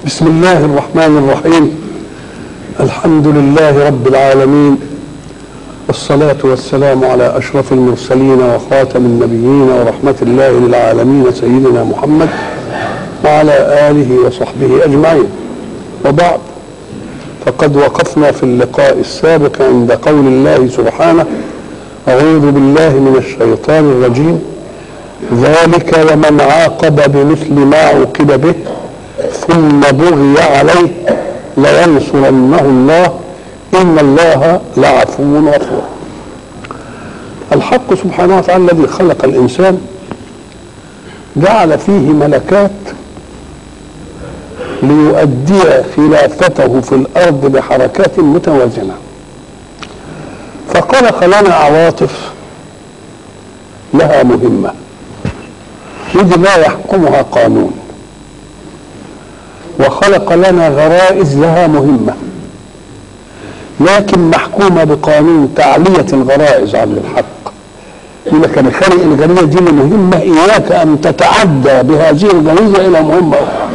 بسم الله الرحمن الرحيم الحمد لله رب العالمين والصلاة والسلام على أشرف المرسلين وخاتم النبيين ورحمة الله للعالمين سيدنا محمد وعلى آله وصحبه أجمعين وبعد فقد وقفنا في اللقاء السابق عند قول الله سبحانه أعوذ بالله من الشيطان الرجيم ذلك ومن عاقب بمثل ما عوقب به ثم بغي عليه لينصرنه الله إن الله لعفو غفور الحق سبحانه وتعالى الذي خلق الإنسان جعل فيه ملكات ليؤدي خلافته في الأرض بحركات متوازنة فخلق لنا عواطف لها مهمة ودي لا يحكمها قانون وخلق لنا غرائز لها مهمة لكن محكومة بقانون تعلية الغرائز عن الحق يقول لك أنا خالق الغريزة دي مهمة إياك أن تتعدى بهذه الغريزة إلى مهمة أخرى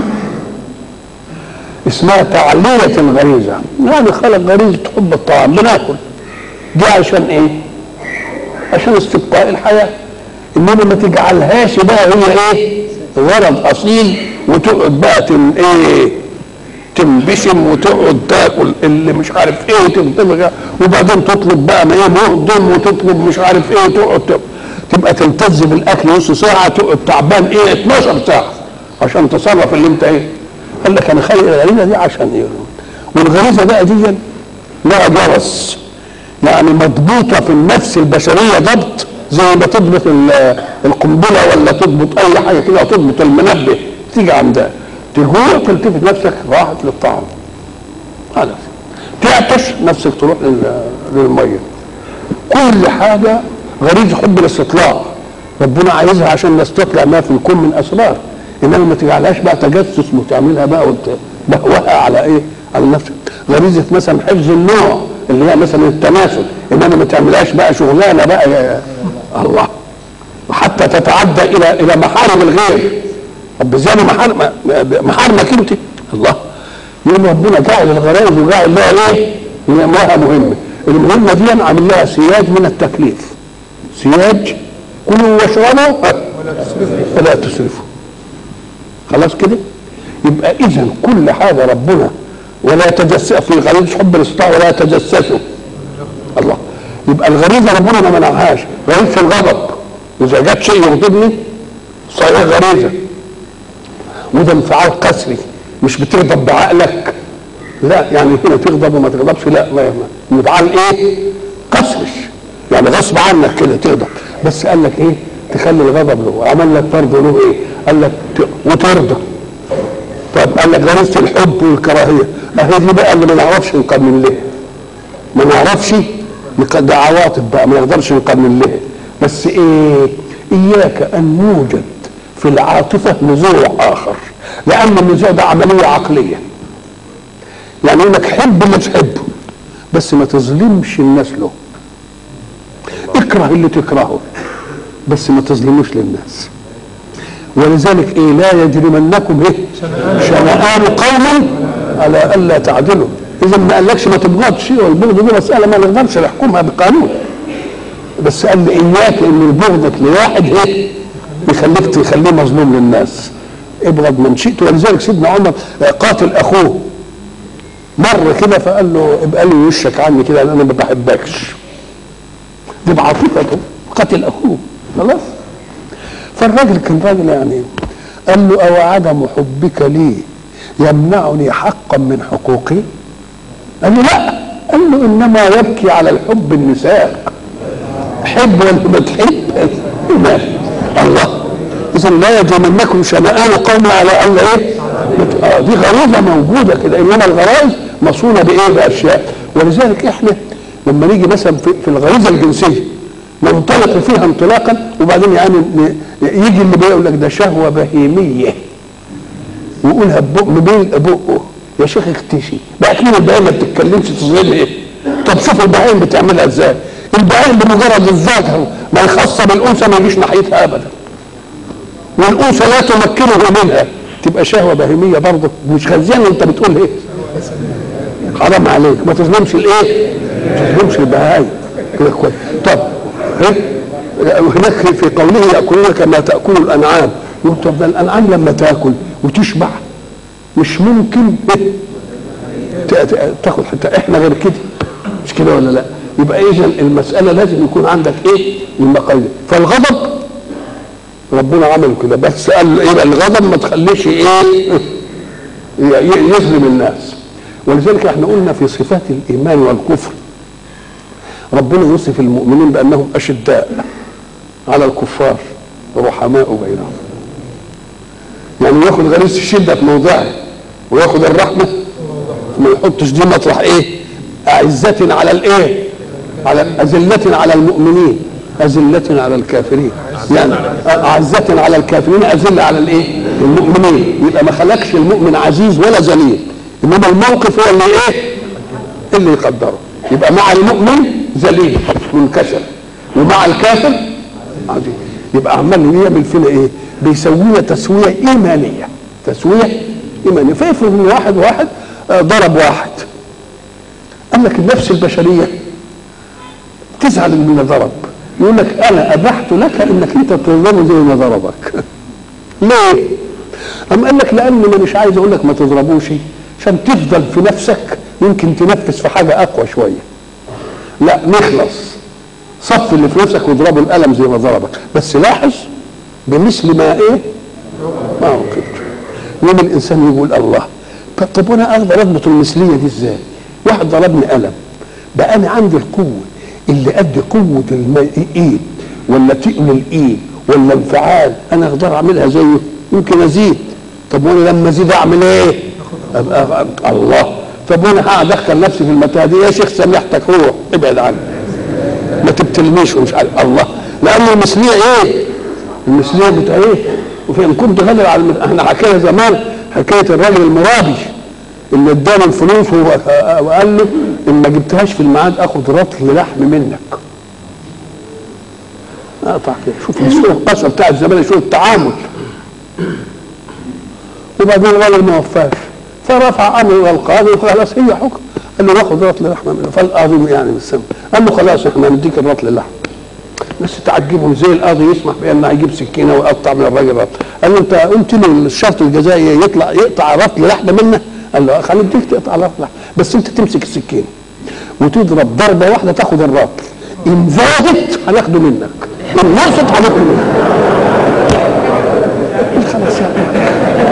اسمها تعلية الغريزة يعني خلق غريزة حب الطعام بناكل دي عشان إيه؟ عشان استبقاء الحياة إنما ما تجعلهاش بقى هي إيه؟ غرض أصيل وتقعد بقى تم ايه تنبشم وتقعد تاكل اللي مش عارف ايه وتنتبه وبعدين تطلب بقى ما ايه مهضم وتطلب مش عارف ايه وتقعد تبقى تلتز بالاكل نص ساعه تقعد تعبان ايه 12 ساعه عشان تصرف اللي انت ايه قال لك انا خالق الغريزه دي عشان ايه والغريزه بقى دي لها جرس يعني مضبوطه في النفس البشريه ضبط زي ما تضبط القنبله ولا تضبط اي حاجه كده وتضبط المنبه تيجي عندها تجوع تلتفت نفسك راحت للطعام هذا تعطش نفسك تروح للميه كل حاجه غريزه حب الاستطلاع ربنا عايزها عشان نستطلع ما في الكون من اسرار انما ما تجعلهاش بقى تجسس وتعملها بقى وتبهوها على ايه؟ على نفسك غريزه مثلا حفظ النوع اللي هي مثلا التناسل انما ما تعملهاش بقى شغلانه بقى يا الله وحتى تتعدى الى الى محارم الغير طب ازاي محارم محارمك انت الله يقول ربنا جعل الغرائز وجعل لها ايه؟ لها مهمه المهمه دي عامل لها سياج من التكليف سياج كلوا واشربوا ولا تسرفوا خلاص كده يبقى اذا كل حاجه ربنا ولا يتجسس في غريزه حب الاستطاعه ولا يتجسسوا الله يبقى الغريزه ربنا ما منعهاش غريزه الغضب اذا جت شيء يغضبني صحيح غريزه وده انفعال قسري مش بتغضب بعقلك لا يعني هنا تغضب وما تغضبش لا انفعال ايه قسري يعني غصب عنك كده تغضب بس قال لك ايه تخلي الغضب له عمل لك برضه له ايه قال لك وترضى طب قال لك غريزه الحب والكراهيه اهي دي بقى اللي ما نعرفش نقنن ليه ما نعرفش ده عواطف بقى ما نقدرش نقنن ليه بس ايه اياك ان يوجد في العاطفه نزوع اخر لان النزوع ده عمليه عقليه يعني انك حب اللي تحبه بس ما تظلمش الناس له اكره اللي تكرهه بس ما تظلموش للناس ولذلك ايه لا يجرمنكم ايه شنآن قوم على الا تعدلوا اذا ما قالكش ما تبغضش والبغض دي مساله ما نقدرش نحكمها بقانون بس قال لي اياك ان بغضك لواحد ايه يخليك تخليه مظلوم للناس ابغض من شئت ولذلك سيدنا عمر قاتل اخوه مر كده فقال له ابقى لي وشك عني كده انا ما بحبكش دي بعاطفته قتل اخوه خلاص فالراجل كان راجل يعني قال له او عدم حبك لي يمنعني حقا من حقوقي قال له لا قال له انما يبكي على الحب النساء حب ولا ما تحب الله اذا لا يجرمنكم شنآن قوم على ان ايه آه دي غريزه موجوده كده انما الغرائز مصونه بايه باشياء ولذلك احنا لما نيجي مثلا في, في الغريزه الجنسيه ننطلق فيها انطلاقا وبعدين يعني يجي اللي بيقول لك ده شهوه بهيميه ويقولها ببق بين بقه يا شيخ اختشي بقى كلمه البهائم ما بتتكلمش تظهر ايه طب شوف البهائم بتعملها ازاي البهائم بمجرد الذات ما يخص بالانثى ما يجيش ناحيتها ابدا والانثى لا تمكنه منها تبقى شهوه بهيميه برضه مش خزيان انت بتقول ايه حرام عليك ما تظلمش الايه ما تظلمش البهايم كده كويس طب ايه هناك في قوله ياكلون كما تاكل الانعام يقول طب ده الانعام لما تاكل وتشبع مش ممكن إيه؟ ت- ت- تاخد حتى احنا غير كده مش كده ولا لا يبقى اذا المساله لازم يكون عندك ايه المقاييس فالغضب ربنا عمل كده بس قال ايه بقى الغضب ما تخليش ايه ي- يظلم الناس ولذلك احنا قلنا في صفات الايمان والكفر ربنا يوصف المؤمنين بانهم اشداء على الكفار رحماء بينهم يعني ياخد غريزه الشده في موضعه وياخد الرحمه ما يحطش دي مطرح ايه أعزة على الايه على أذلة على المؤمنين أذلة على الكافرين يعني أعزة على الكافرين أذلة على الايه المؤمنين يبقى ما خلقش المؤمن عزيز ولا ذليل إنما الموقف هو اللي ايه اللي يقدره يبقى مع المؤمن ذليل منكسر ومع الكافر عزيز يبقى عمال يعمل فينا ايه بيسوينا تسويه ايمانيه تسويه ايمانيه فيفرض ان واحد واحد آه، ضرب واحد قال لك النفس البشريه تزعل من ضرب يقول لك انا ابحت لك انك انت تضربه زي ما ضربك ليه؟ أم قال لك لأن أنا مش عايز أقول لك ما تضربوش عشان تفضل في نفسك يمكن تنفس في حاجة أقوى شوية. لا نخلص صف اللي في نفسك واضربه القلم زي ما ضربك بس لاحظ بمثل ما إيه؟ ما هو كده. يوم الإنسان يقول الله طب, طب وأنا أقدر أضبط المثلية دي إزاي؟ واحد ضربني قلم بقى أنا عندي القوة اللي قد قوة الم- الإيد ولا تقل الإيد ولا انفعال أنا أقدر أعملها زيه يمكن أزيد طب وأنا لما أزيد أعمل إيه؟ أبقى أبقى الله طب وأنا هقعد أدخل نفسي في المتاهة دي يا شيخ سامحتك روح ابعد عني ما تبتلنيش ومش عارف الله لأن المثلية إيه؟ المثلية بتاع إيه؟ وفي كنت غالب على الم- احنا حكينا زمان حكاية الراجل المرابي اللي ادانا الفلوس وهو- وقال له ان ما جبتهاش في الميعاد اخد رطل لحم منك اقطع كده شوف سوء القسم بتاع الزمان شوف التعامل وبعدين الراجل ما وفاش فرفع امره الى القاضي وخلاص هي حكم قال له ناخد رطل لحمه منه فالقاضي يعني بالسم قال له خلاص احنا نديك الرطل اللحم بس تعجبوا ازاي القاضي يسمح بان يجيب سكينه ويقطع من الراجل رطل قال له انت قلت له الشرط الجزائي يطلع يقطع رطل لحمه منه قال له خلي اديك تقطع رطل لحمه بس انت تمسك السكينه وتضرب ضربه واحده تاخد الرطل ان زادت هناخده منك ان نقصت هناخده منك خلاص يعني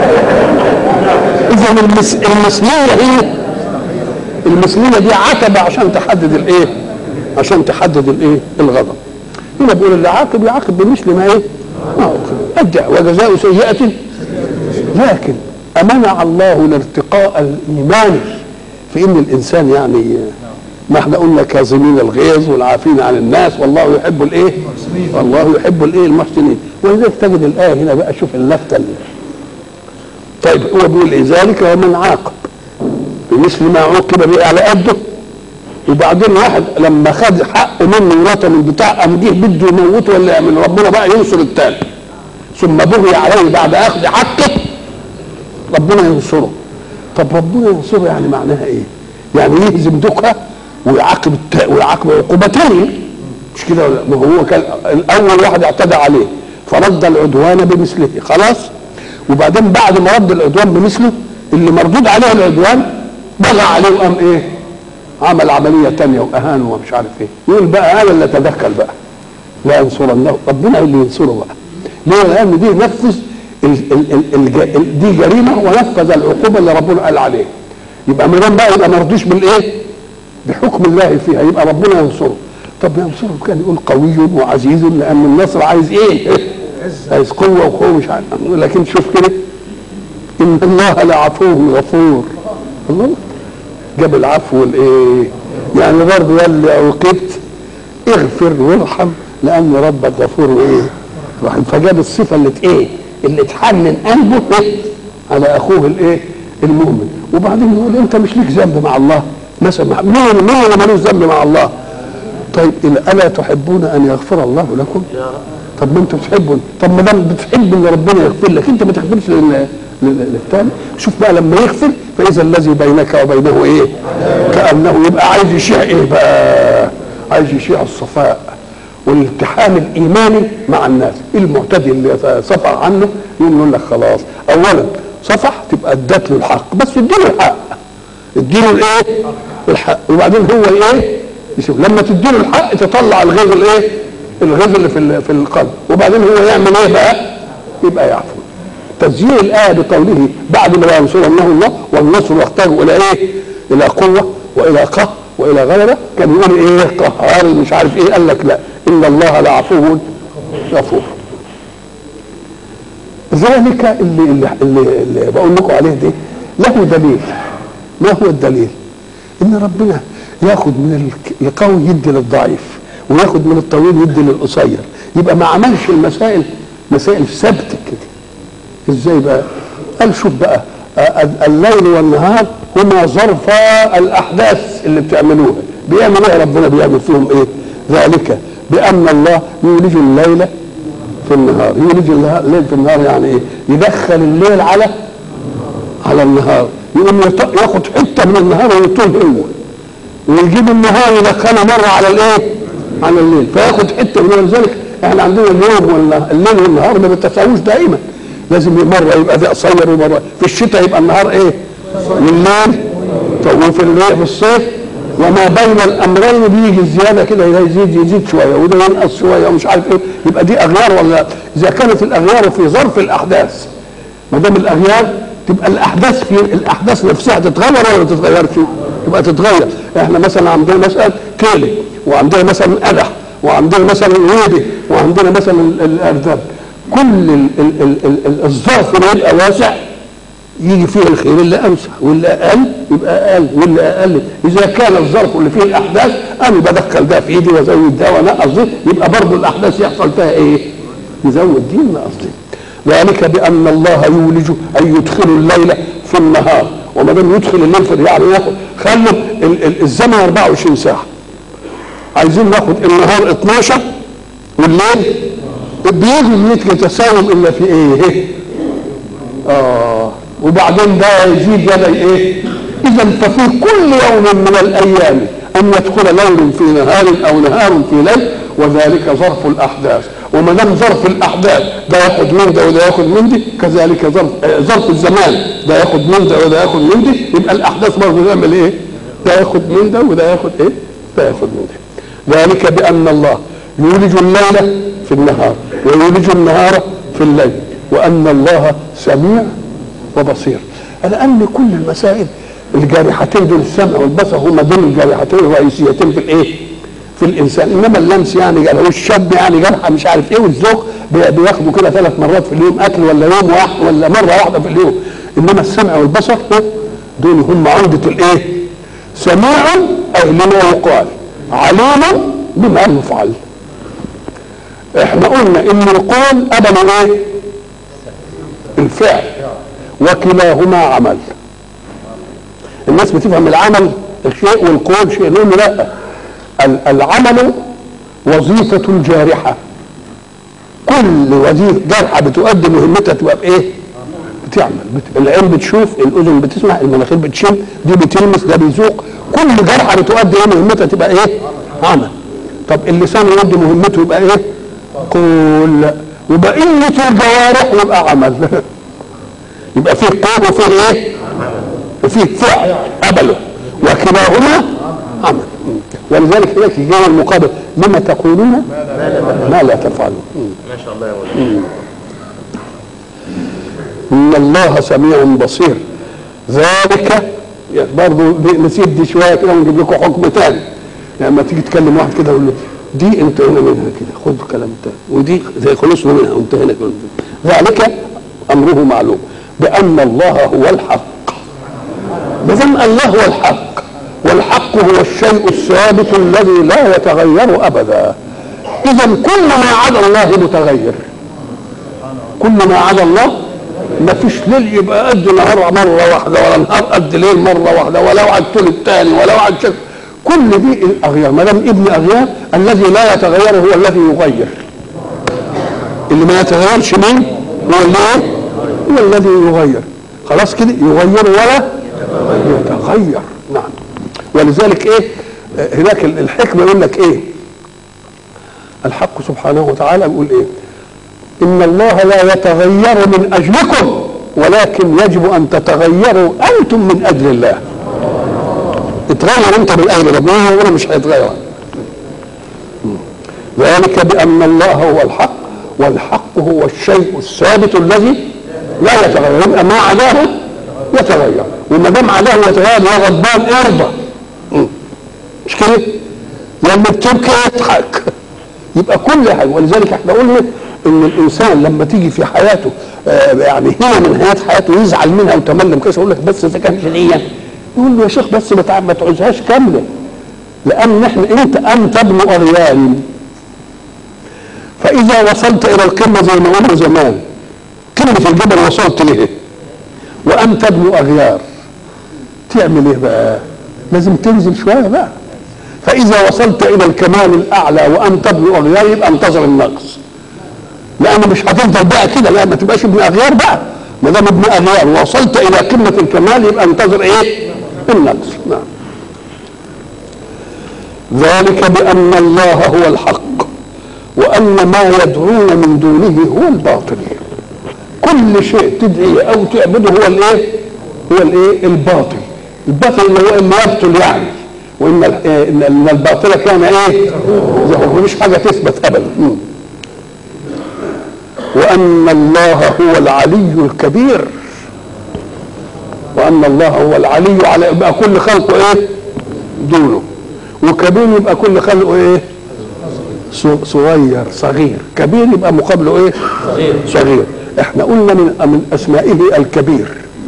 اذا المس... المثليه هي المثليه دي عتبه عشان تحدد الايه عشان تحدد الايه الغضب هنا بيقول اللي عاقب يعاقب بمثل ما ايه ما عوقب ادع وجزاء سيئه لكن امنع الله الارتقاء الايماني في ان الانسان يعني ما احنا قلنا كاظمين الغيظ والعافين عن الناس والله يحب الايه والله يحب الايه المحسنين ولذلك تجد الايه هنا بقى شوف اللفته اللي طيب هو بيقول ايه ذلك ومن عاقب بمثل ما عوقب به على قده وبعدين واحد لما خد حقه منه ورثه من بتاع قام جه بده يموته ولا يعمل ربنا بقى ينصر التاني ثم بغي عليه بعد اخذ حقه ربنا ينصره طب ربنا ينصره يعني معناها ايه؟ يعني يهزم دكها ويعاقب التا... ويعاقب عقوبه ثانيه مش كده ولا ما هو كان الاول واحد اعتدى عليه فرد العدوان بمثله خلاص وبعدين بعد ما رد العدوان بمثله اللي مردود عليه العدوان بغى عليه وقام ايه؟ عمل عمليه ثانيه واهانه ومش عارف ايه يقول بقى انا اللي اتدخل بقى لا ينصرنه ربنا اللي ينصره بقى ليه؟ لان دي نفذ ال ال ال ال ال دي جريمه ونفذ العقوبه اللي ربنا قال عليها يبقى ما دام بقى يبقى ما رضيش بالايه؟ بحكم الله فيها يبقى ربنا ينصره طب ينصره كان يقول قوي وعزيز لان النصر عايز ايه؟ عايز قوه وقوه مش عارف لكن شوف كده ان الله لعفو غفور الله جاب العفو والايه؟ يعني برضه قال لي عوقبت اغفر وارحم لان ربك غفور وايه؟ رحيم فجاب الصفه اللي ت- ايه؟ اللي تحنن قلبه إيه؟ على اخوه الايه؟ المؤمن وبعدين يقول انت مش ليك ذنب مع الله مثلا مين مين اللي ملوش ذنب مع الله؟ طيب إلا الا تحبون ان يغفر الله لكم؟ طب ما انتوا بتحبوا طب ما دام بتحب ان ربنا يغفر لك انت ما تغفرش لل- لل- للثاني شوف بقى لما يغفر فاذا الذي بينك وبينه ايه كانه يبقى عايز يشيع ايه بقى عايز يشيع الصفاء والالتحام الايماني مع الناس المعتدي اللي صفح عنه يقوم يقول لك خلاص اولا صفح تبقى ادت له الحق بس اديله الحق اديله الايه الحق وبعدين هو ايه يشوف لما تديله الحق تطلع الغيظ الايه الغيظ اللي في ال- في القلب وبعدين هو يعمل ايه بقى يبقى يعفو تزيين الايه بقوله بعد ما ينصرنه الله والنصر يحتاج الى ايه الى قوه والى قهر والى غلبه كان يقول ايه قهار مش عارف ايه قال لك لا ان الله لعفو غفور ذلك اللي اللي, اللي, اللي بقول لكم عليه ده له دليل ما هو الدليل ان ربنا ياخد من الك- القوي يدي للضعيف وياخد من الطويل يدي للقصير يبقى ما عملش المسائل مسائل ثابته كده ازاي بقى قال شوف بقى ال- الليل والنهار هما ظرفا الاحداث اللي بتعملوها بيعمل ايه ربنا بيعمل فيهم ايه ذلك بان الله يولج الليل في النهار يولج النهار- الليل في النهار يعني ايه يدخل الليل على على النهار يقوم يط- ياخد حته من النهار ويطول هو ويجيب النهار يدخله مره على الايه؟ على الليل فياخد حته من ولذلك احنا عندنا اليوم والنهار الليل والنهار ما بيتساووش دائما لازم مره يبقى ده قصير ومره في الشتاء يبقى النهار ايه؟ والليل طب وفي الليل في الصيف وما بين الامرين بيجي الزياده كده ده يزيد يزيد شويه وده ينقص شويه ومش عارف ايه يبقى دي اغيار ولا اذا كانت الاغيار في ظرف الاحداث ما دام الاغيار تبقى الاحداث في الاحداث نفسها تتغير ولا ما تتغيرش؟ تبقى تتغير احنا مثلا عندنا مثلا كيلي وعندنا مثلا قدح وعندنا مثلا ويبي وعندنا مثلا ال- الارداب كل ال ال ال ال ال الظرف اللي يبقى واسع يجي فيه الخير اللي امسح واللي اقل يبقى اقل واللي اقل اذا كان الظرف اللي فيه الاحداث انا بدخل ده في ايدي وازود ده وانقص ده يبقى برضه الاحداث يحصل فيها ايه؟ يزود دي ونقص دي ذلك بان الله يولج اي يدخل الليل في النهار وما دام يدخل الليل في يعني ياخد خلوا ال- ال- الزمن 24 ساعه عايزين ناخد النهار 12 والليل بيجي يتساوم الا في ايه؟ اه وبعدين ده يزيد يدا ايه؟ اذا ففي كل يوم من الايام ان يدخل ليل في نهار او نهار في ليل وذلك ظرف الاحداث وما دام ظرف الاحداث ده ياخد من ده وده ياخد من دي كذلك ظرف آه، ظرف الزمان ده ياخد من ده وده ياخد من دي يبقى الاحداث برضه تعمل ايه؟ ده ياخد من ده وده ياخد ايه؟ ده ياخد من ده ذلك بان الله يولج الليل في النهار ويولج النهار في الليل وان الله سميع وبصير لان كل المسائل الجارحتين دول السمع والبصر هما دول الجارحتين الرئيسيتين في الايه؟ في الانسان انما اللمس يعني لو الشاب يعني جرحه مش عارف ايه والذوق بي- بياخدوا كده ثلاث مرات في اليوم اكل ولا يوم واحد ولا مره واحده في اليوم انما السمع والبصر دول هم عودة الايه؟ سميع اي لما يقال عليم بما يفعل احنا قلنا ان القول ابدا ايه؟ الفعل وكلاهما عمل الناس بتفهم العمل شيء والقول شيء نقول له لا ال- العمل وظيفة جارحة كل وظيفة جارحة بتؤدي مهمتها تبقى بإيه؟ بتعمل بت... العين بتشوف الأذن بتسمع المناخير بتشم دي بتلمس ده بيذوق كل جارحة بتؤدي إيه مهمتها تبقى إيه؟ عمل طب اللسان يؤدي مهمته يبقى إيه؟ قول وبقية الجوارح يبقى عمل يبقى فيه قول وفيه إيه؟ وفيه فعل قبله وكلاهما عمل ولذلك هناك الجواب المقابل لما تقولون ما لا تفعلون ما شاء الله يا مولانا ان الله سميع بصير ذلك برضه نسيت دي شويه كده ونجيب لكم حكم تاني لما تيجي تكلم واحد كده يقول له دي انتهينا منها كده خد كلام تاني ودي زي خلصنا منها وانتهينا كده ذلك امره معلوم بان الله هو الحق ما دام الله هو الحق والحق هو الشيء الثابت الذي لا يتغير ابدا اذا كل ما عدا الله متغير كل ما عدا الله ما فيش ليل يبقى قد نهار مره واحده ولا نهار قد ليل مره واحده ولا وعد طول الثاني ولا وعد شك كل دي الاغيار ما دام ابن اغيار الذي لا يتغير هو الذي يغير اللي ما يتغيرش مين هو اللي إيه؟ هو الذي يغير خلاص كده يغير ولا يتغير نعم ولذلك ايه آه، هناك الحكمه يقول لك ايه الحق سبحانه وتعالى بيقول ايه ان الله لا يتغير من اجلكم ولكن يجب ان تتغيروا انتم من اجل الله اتغير انت من اجل ربنا ربنا مش هيتغير ذلك بان الله هو الحق والحق هو الشيء الثابت الذي لا يتغير يبقى ما عداه يتغير وما دام عداه يتغير يا غضبان ارضى مم. مش كده؟ لما بتبكي يضحك يبقى كل حاجه ولذلك احنا قلنا ان الانسان لما تيجي في حياته آه، يعني هنا من نهايات حياته يزعل منها وتملم كده يقول لك بس اذا كانش ليا يقول له يا شيخ بس ما تع- ما تعوزهاش كامله لان احنا انت انت ابن اغيال فاذا وصلت الى القمه زي ما قلنا زمان قمه الجبل وصلت ليه وانت ابن اغيار تعمل ايه بقى لازم تنزل شويه بقى فاذا وصلت الى الكمال الاعلى وانت ابن اغيار يبقى انتظر النقص لان مش هتفضل بقى كده لا ما تبقاش ابن اغيار بقى ما دام ابن اغيار وصلت الى قمه الكمال يبقى انتظر ايه النقص نعم ذلك بان الله هو الحق وان ما يدعون من دونه هو الباطل كل شيء تدعيه او تعبده هو الايه هو الايه الباطل الباطل اللي هو اللي يبطل يعني وان ال- إيه؟ ان إن الباطل كان ايه زهوق مفيش حاجه تثبت ابدا مم. وان الله هو العلي الكبير وان الله هو العلي على يبقى كل خلقه ايه دونه وكبير يبقى كل خلقه ايه ص- صغير صغير كبير يبقى مقابله ايه صغير, صغير. احنا قلنا من من اسمائه الكبير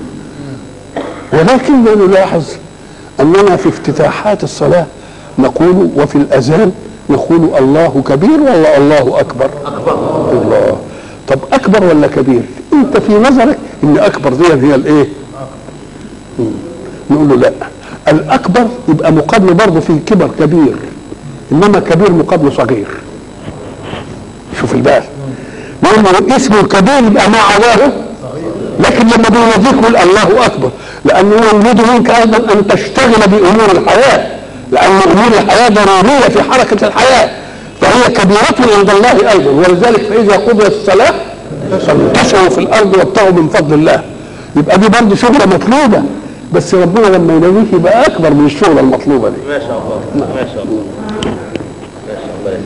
ولكننا نلاحظ اننا في افتتاحات الصلاه نقول وفي الاذان نقول الله كبير ولا الله اكبر اكبر الله طب اكبر ولا كبير انت في نظرك ان اكبر دي هي الايه مم. نقول له لا الاكبر يبقى مقابله برضه في كبر كبير انما كبير مقابله صغير شوف البال لما اسمه الكبير يبقى ما عداه لكن لما بيناديك يقول الله اكبر لانه يريد منك ايضا ان تشتغل بامور الحياه لان امور الحياه ضروريه في حركه الحياه فهي كبيره عند الله ايضا ولذلك فاذا قضيت الصلاه فانتشروا في الارض وابتغوا من فضل الله يبقى دي برضه شغله مطلوبه بس ربنا لما يناديك يبقى اكبر من الشغله المطلوبه دي ما شاء الله ما شاء الله ما شاء الله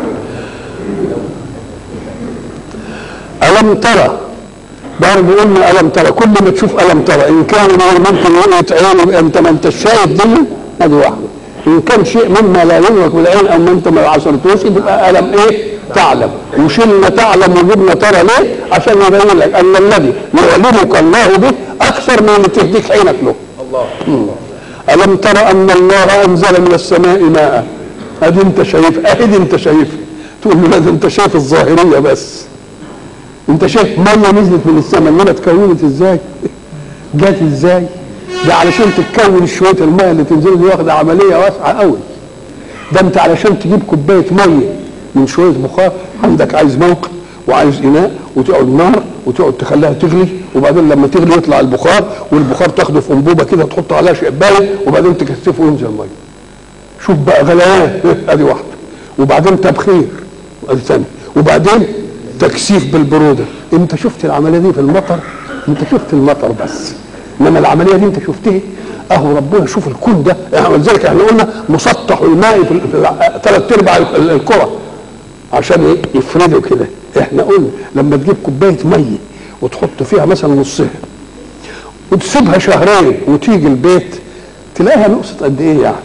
ألم ترى برضه قلنا ألم ترى كل ما تشوف ألم ترى إن كان ما ممكن رؤية عين يبقى أنت ما أنت شايف دي هذه واحدة إن كان شيء مما لا يدرك بالعين أو ما أنت ما عصرتوش تبقى ألم إيه؟ تعلم وشلنا تعلم وجبنا ترى ليه؟ عشان يبين لك أن الذي يعلمك الله به أكثر من اللي تهديك عينك له الله ألم ترى أن الله أنزل من السماء ماء أدي أنت شايف أدي أنت شايف تقول له لا ده أنت شايف الظاهرية بس أنت شايف مية نزلت من السماء إنما اتكونت إزاي؟ جت إزاي؟ ده علشان تتكون شوية المية اللي تنزل دي واخدة عملية واسعة قوي ده أنت علشان تجيب كوباية مية من شوية بخار عندك عايز موقع وعايز اناء وتقعد نار وتقعد تخليها تغلي وبعدين لما تغلي يطلع البخار والبخار تاخده في انبوبه كده تحط عليها شبايه وبعدين تكثفه وينزل ميه شوف بقى غليان ادي واحده وبعدين تبخير ادي ثانيه وبعدين تكثيف بالبروده انت شفت العمليه دي في المطر انت شفت المطر بس انما العمليه دي انت شفتها اهو ربنا شوف الكون ده يعني ولذلك احنا قلنا مسطح الماء في ثلاث ارباع ال- الكره عشان ايه يفردوا كده احنا قلنا لما تجيب كوبايه ميه وتحط فيها مثلا نصها وتسيبها شهرين وتيجي البيت تلاقيها نقصت قد ايه يعني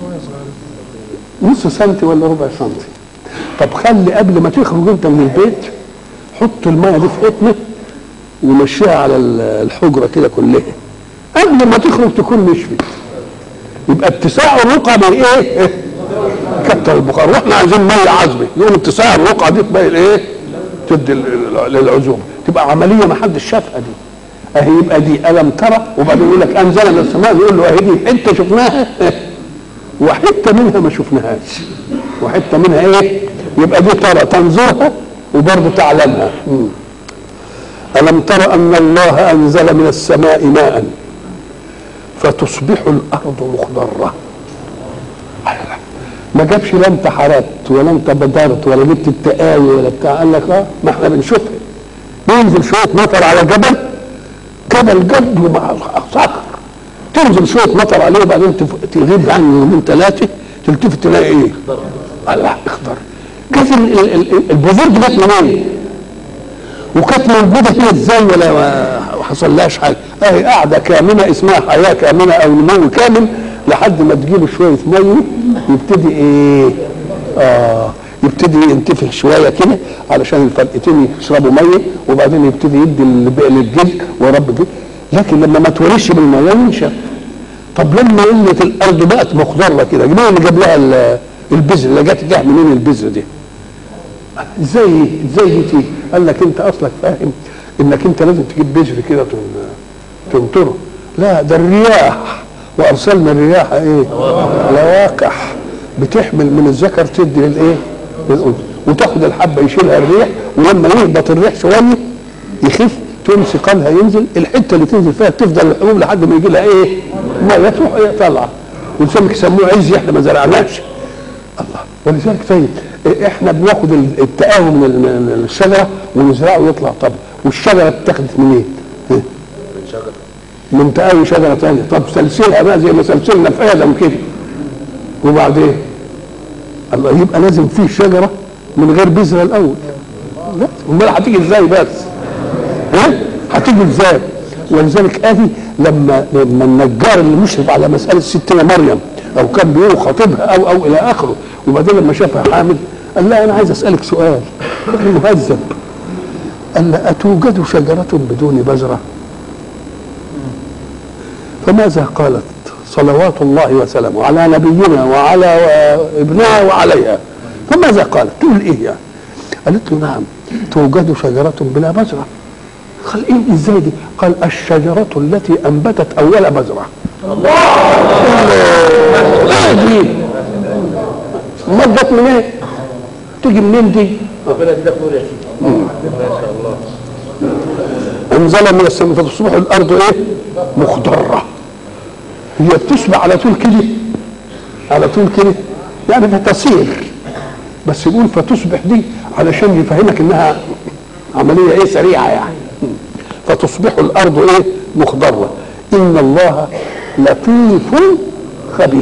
نص سنتي ولا ربع سنتي طب خلي قبل ما تخرج انت من البيت حط الميه دي في قطنه ومشيها على ال- الحجره كده كلها قبل ما تخرج تكون نشفت يبقى اتساع الرقعه من ايه؟ كتر البخار واحنا عايزين ميه عذبه يقوم اتساع الرقعه دي تبقى الايه؟ تدي ال- ال- للعزوم تبقى عمليه ما حدش شافها دي اهي يبقى دي الم ترى وبعدين يقول لك انزل من السماء يقول له اهي دي حته شفناها وحته منها ما شفناهاش وحته منها ايه؟ يبقى دي ترى تنظرها وبرضه تعلمها مم. ألم تر أن الله أنزل من السماء ماء فتصبح الأرض مخضرة ما جابش لا انت حرقت ولا انت بدرت ولا جبت التقاوي ولا بتاع قال لك اه ما احنا بنشوفها ينزل شويه مطر على جبل جبل جد ومع صخر تنزل شويه مطر عليه وبعدين تف- تغيب عنه يومين ثلاثه تلتفت تلاقي ايه؟ الله اخضر جت ال- ال- ال- البذور دي جت منين؟ وكانت موجوده كده ازاي ولا ما حصل لهاش حاجه اهي قاعده كامنه اسمها حياه كامنه او نمو كامل لحد ما تجيله شويه ميه يبتدي ايه اه يبتدي ينتفخ شويه كده علشان الفرقتين يشربوا ميه وبعدين يبتدي يدي الباقي للجلد ورب الجلد لكن لما ما توريش بالميه ينشف طب لما قلت الارض بقت مخضره كده مين اللي جاب لها ال- البذر اللي جت جه منين البذر دي؟ ازاي ازاي دي تيجي؟ قال لك انت اصلك فاهم انك انت لازم تجيب بذر كده تن- تنطره لا ده الرياح وارسلنا الرياح ايه؟ لواقح بتحمل من الذكر تدي للايه؟ للانثى وتاخد الحبه يشيلها الريح ولما يهبط الريح شويه يخف تقوم ثقلها ينزل الحته اللي تنزل فيها تفضل الحبوب لحد ما يجي لها ايه؟ ميه تروح ايه طالعه ولذلك يسموه عز احنا ما زرعناش الله ولذلك طيب إيه احنا بناخد ال- التقاوي من ال- من الشجره ونزرعه ويطلع طب والشجره اتخذت منين؟ إيه؟ من شجر من تقاوي شجره ثانيه طب سلسلها بقى زي ما سلسلنا في ادم كده وبعدين الله يبقى لازم فيه شجره من غير بذره الاول لا امال هتيجي ازاي بس؟ ها؟ هتيجي ازاي؟ ولذلك ادي لما لما النجار اللي مشرف على مساله ستنا مريم او كان بيقول خطيبها او او الى اخره وبعدين لما شافها حامل قال لها انا عايز اسالك سؤال مهذب قال لها اتوجد شجره بدون بذره؟ فماذا قالت صلوات الله وسلامه على نبينا وعلى ابنها وعليها فماذا قالت تقول ايه يعني قالت له نعم توجد شجرة بلا بذرة قال ايه ازاي دي قال الشجرة التي انبتت اول بذرة الله ايه دي ما جت منين إيه؟ تيجي منين دي ربنا يديك نور يا شيخ ما شاء الله انزل من السماء فتصبح الارض ايه مخضره هي بتصبح على طول كده على طول كده يعني بتصير بس يقول فتصبح دي علشان يفهمك انها عمليه ايه سريعه يعني فتصبح الارض ايه مخضره ان الله لطيف خبير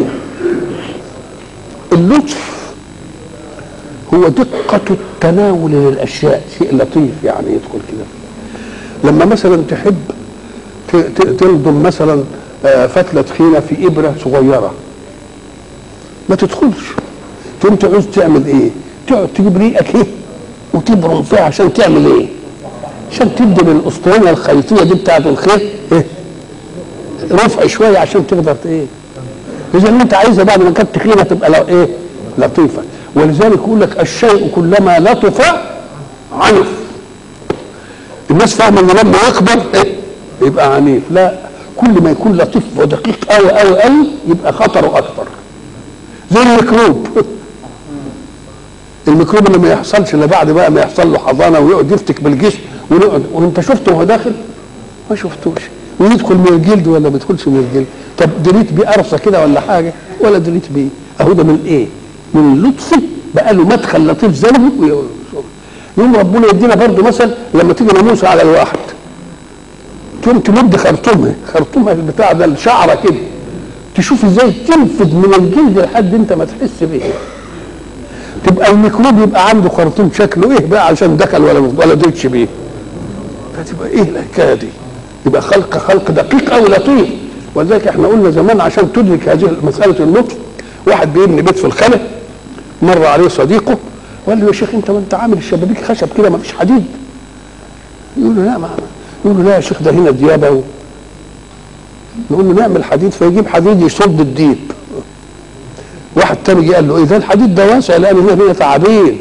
اللطف هو دقة التناول للأشياء شيء لطيف يعني يدخل كده لما مثلا تحب ت- ت- تلضم مثلا آه، فتلة خينة في إبرة صغيرة ما تدخلش تقوم تعوز تعمل ايه تقعد تجيب ريقك ايه وتبرم فيها عشان تعمل ايه عشان تدي للاسطوانه الخيطيه دي بتاعت الخيط ايه رفع شويه عشان تقدر ت- ايه اذا اللي انت عايزها بعد ما كانت تخينه تبقى لو ايه لطيفه ولذلك يقول لك الشيء كلما لطف عنف الناس فاهمه ان لما يكبر ايه يبقى عنيف لا كل ما يكون لطيف ودقيق قوي قوي قوي يبقى خطره اكبر زي الميكروب الميكروب اللي ما يحصلش الا بعد بقى ما يحصل له حضانه ويقعد يفتك بالجسم ويقعد وانت شفته وهو داخل ما شفتوش ويدخل من الجلد ولا ما يدخلش من الجلد طب دريت بيه قرصه كده ولا حاجه ولا دريت بيه اهو ده من ايه؟ من اللطف بقى له مدخل لطيف زيه يوم ربنا يدينا برضه مثل لما تيجي ناموسه على الواحد تقوم تمد خرطومها خرطومها البتاع ده الشعره كده تشوف ازاي تنفذ من الجلد لحد انت ما تحس بيه تبقى الميكروب يبقى عنده خرطوم شكله ايه بقى عشان دخل ولا ولا درتش بيه فتبقى ايه الحكايه دي يبقى خلق خلق دقيق او لطيف ولذلك احنا قلنا زمان عشان تدرك هذه مساله اللطف واحد بيبني بيت في الخلا مر عليه صديقه وقال له يا شيخ انت ما انت عامل الشبابيك خشب كده ما فيش حديد يقول له لا ما يقول له لا يا شيخ ده هنا ديابه و... نقول له نعمل حديد فيجيب حديد يصد الديب واحد تاني جه قال له ايه ده الحديد ده واسع لان هنا هنا تعابين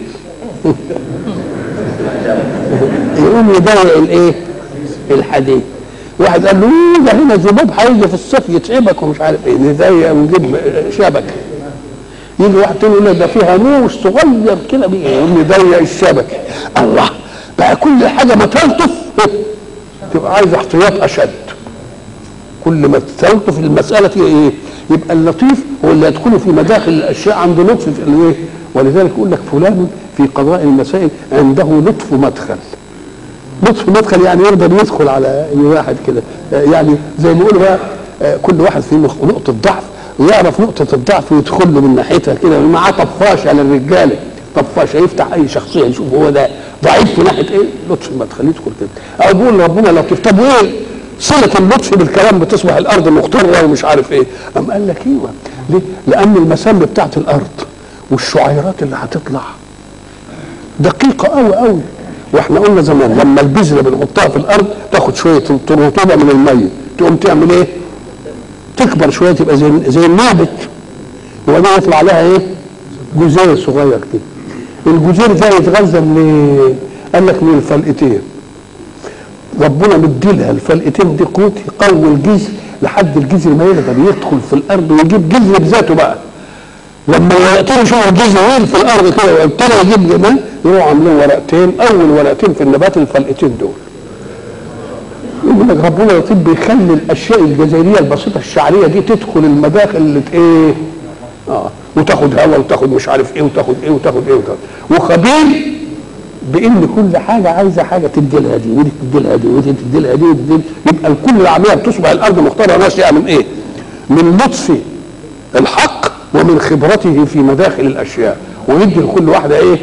يقوم يضايق الايه الحديد واحد قال له إيه ده هنا ذباب هيجي في الصيف يتعبك ومش عارف ايه نضايق ونجيب شبكه يجي واحد تاني يقول لك ده فيها موس صغير كده بي- يقوم يضيق الشبكه الله بقى كل حاجه ما تلطف تبقى عايز احتياط اشد كل ما تستلطف المساله ايه يبقى اللطيف هو اللي يدخل في مداخل الاشياء عنده لطف في الايه ولذلك يقول لك فلان في قضاء المسائل عنده لطف مدخل لطف مدخل يعني يقدر يدخل على اي واحد كده يعني زي ما يقولوا بقى آه، كل واحد فيه نق- نقطه ضعف ويعرف نقطه الضعف ويدخل له من ناحيتها كده معاه طفاشه للرجاله طفاشه يفتح اي شخصيه يشوف هو ده ضعيف في ناحيه ايه لطف المدخل يدخل كده او بيقول ربنا لطيف طب وايه صله اللطف بالكلام بتصبح الارض مختره ومش عارف ايه قام قال لك ايوه ليه؟ لان المسام بتاعت الارض والشعيرات اللي هتطلع دقيقة قوي قوي واحنا قلنا زمان لما البذرة بنحطها في الأرض تاخد شوية رطوبة من المية تقوم تعمل إيه؟ تكبر شوية تبقى زي زي النابت وبعدين يطلع لها إيه؟ جزير صغير كده الجزير ده يتغذى من إيه؟ قال لك من الفلقتين ربنا مديلها الفلقتين دي قوت يقوي الجذر لحد الجذر ما يقدر يدخل في الأرض ويجيب جذر بذاته بقى لما ورقتين يشوفوا الجذر في الارض كده وابتدى يجيب جمال يروحوا عاملين ورقتين اول ورقتين في النبات الفلقتين دول يقول لك ربنا لطيف بيخلي الاشياء الجزيريه البسيطه الشعريه دي تدخل المداخل اللي ت- ايه اه وتاخد هواء وتاخد مش عارف ايه وتاخد ايه وتاخد ايه وتاخد وخبير بان كل حاجه عايزه حاجه تدي لها دي ودي تدي لها دي ودي تدي لها دي ودي تدي يبقى الكل العمليه بتصبح الارض مختاره ناشئه من ايه؟ من لطف الحق ومن خبرته في مداخل الاشياء ويدي لكل واحده ايه؟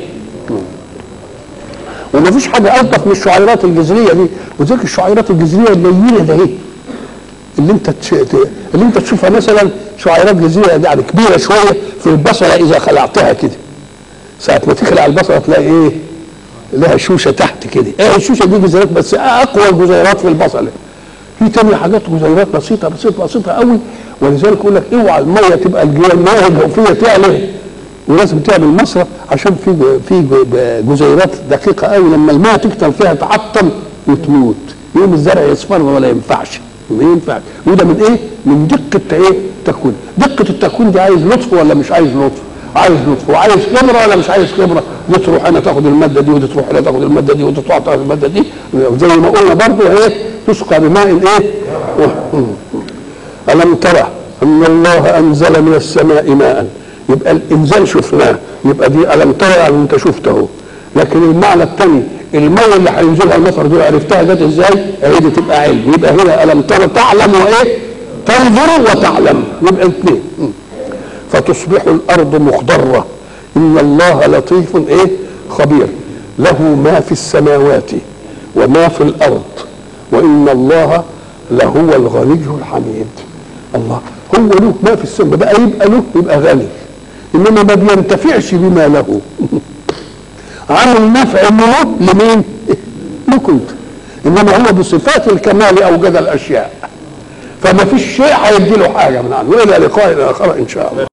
وما فيش حاجه الطف من الشعيرات الجذريه دي وذلك الشعيرات الجذريه اللينه ده ايه؟ اللي انت تش... ت- اللي انت تشوفها مثلا شعيرات جذريه دي يعني كبيره شويه في البصله اذا خلعتها كده ساعه ما تخلع البصله تلاقي ايه؟ لها شوشه تحت كده ايه الشوشه دي جزيرات بس اقوى الجزيرات في البصله في تاني حاجات جزيرات بسيطه بسيطه بسيطه قوي ولذلك يقول لك اوعى الميه تبقى الج- المياه الجوفيه تعلى ولازم تعمل مصرف عشان في ج- في ج- جزيرات دقيقه قوي لما الماء تكتر فيها تعطل وتموت يقوم الزرع يصفر ولا ينفعش ما ينفعش وده من ايه؟ من دقه ايه؟ تكوين دقه التكوين دي عايز لطف ولا مش عايز لطف؟ عايز لطف وعايز خبره ولا مش عايز خبره؟ دي تروح هنا تاخد الماده دي ودي تروح هنا تاخد الماده دي ودي تروح تاخد الماده دي زي ما قلنا برضه ايه؟ تسقى بماء ايه؟ ألم ترى أن الله أنزل من السماء ماء يبقى الإنزال شفناه يبقى دي ألم ترى يعني أنت شفته لكن المعنى الثاني المية اللي هينزلها المطر دي عرفتها جت ازاي؟ هي دي تبقى علم يبقى هنا ألم ترى تعلم وإيه؟ تنظر وتعلم يبقى الاثنين فتصبح الأرض مخضرة إن الله لطيف إيه؟ خبير له ما في السماوات وما في الأرض وإن الله لهو الغني الحميد الله هو له ما في السماء بقى يبقى له يبقى غني انما ما بينتفعش بما له عامل نفع انه له لمين؟ لك انت انما هو بصفات الكمال اوجد الاشياء فما فيش شيء هيدي له حاجه من عنه والى لقاء اخر ان شاء الله